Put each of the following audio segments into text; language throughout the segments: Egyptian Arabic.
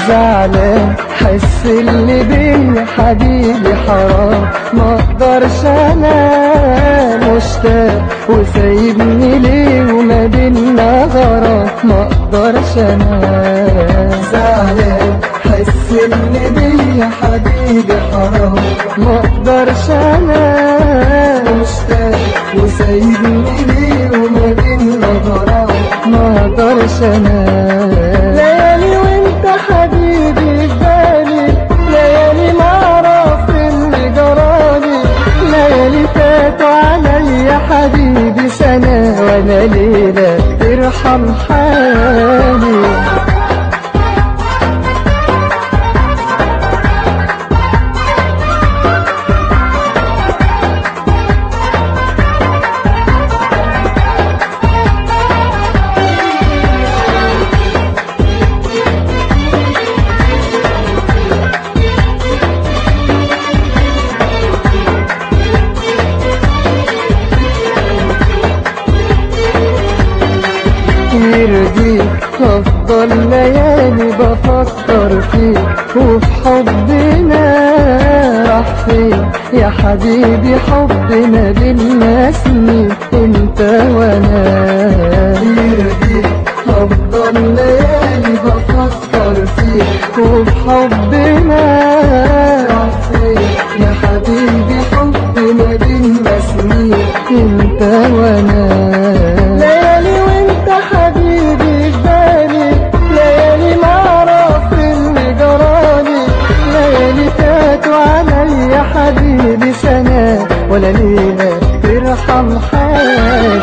زعلان حس اللي بيا حبيبي حرام ما اقدرش انا مشتاق وسايبني ليه وما بينا غرام ما اقدرش انا زعلان حس اللي بيا حبيبي حرام ما اقدرش انا مشتاق وسايبني ليه وما بينا غرام ما اقدرش انا ليالي وانت حبيبي في بالي ليالي ما اعرف اللي جرالي ليالي فاتوا عليا حبيبي سنة وانا ليلة ترحم حالي يرضيك افضل ليالي بفكر فيك وفي حبنا راح فين يا حبيبي حبنا بينا سنين انت وانا يرضيك افضل ليالي بفكر فيك وفي حبنا راح فين يا حبيبي حبنا بينا سنين انت وانا ليالي وانت حبيبي في بالي ليالي ما اعرف اللي جرالي ليالي فاتوا عليا حبيبي سنة ولا ليلة ترحم حالي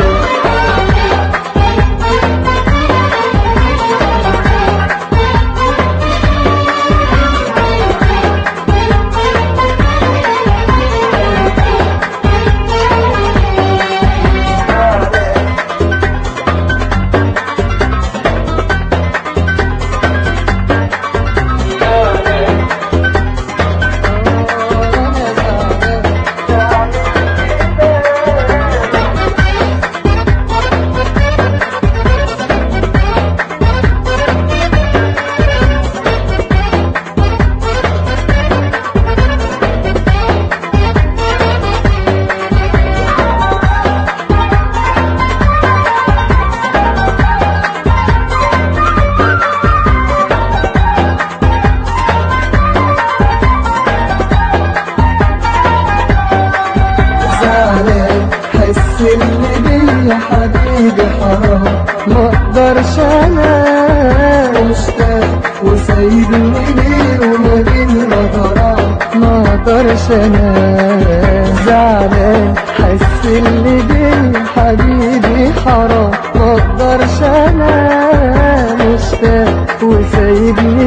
زعلان حس اللي بيا حبيبي حرام ما اقدرش انا مشتاق وسايبني ليه وما بينا غرام ما اقدرش انا زعلان حس اللي بيا حبيبي حرام ما اقدرش انا مشتاق وسايبني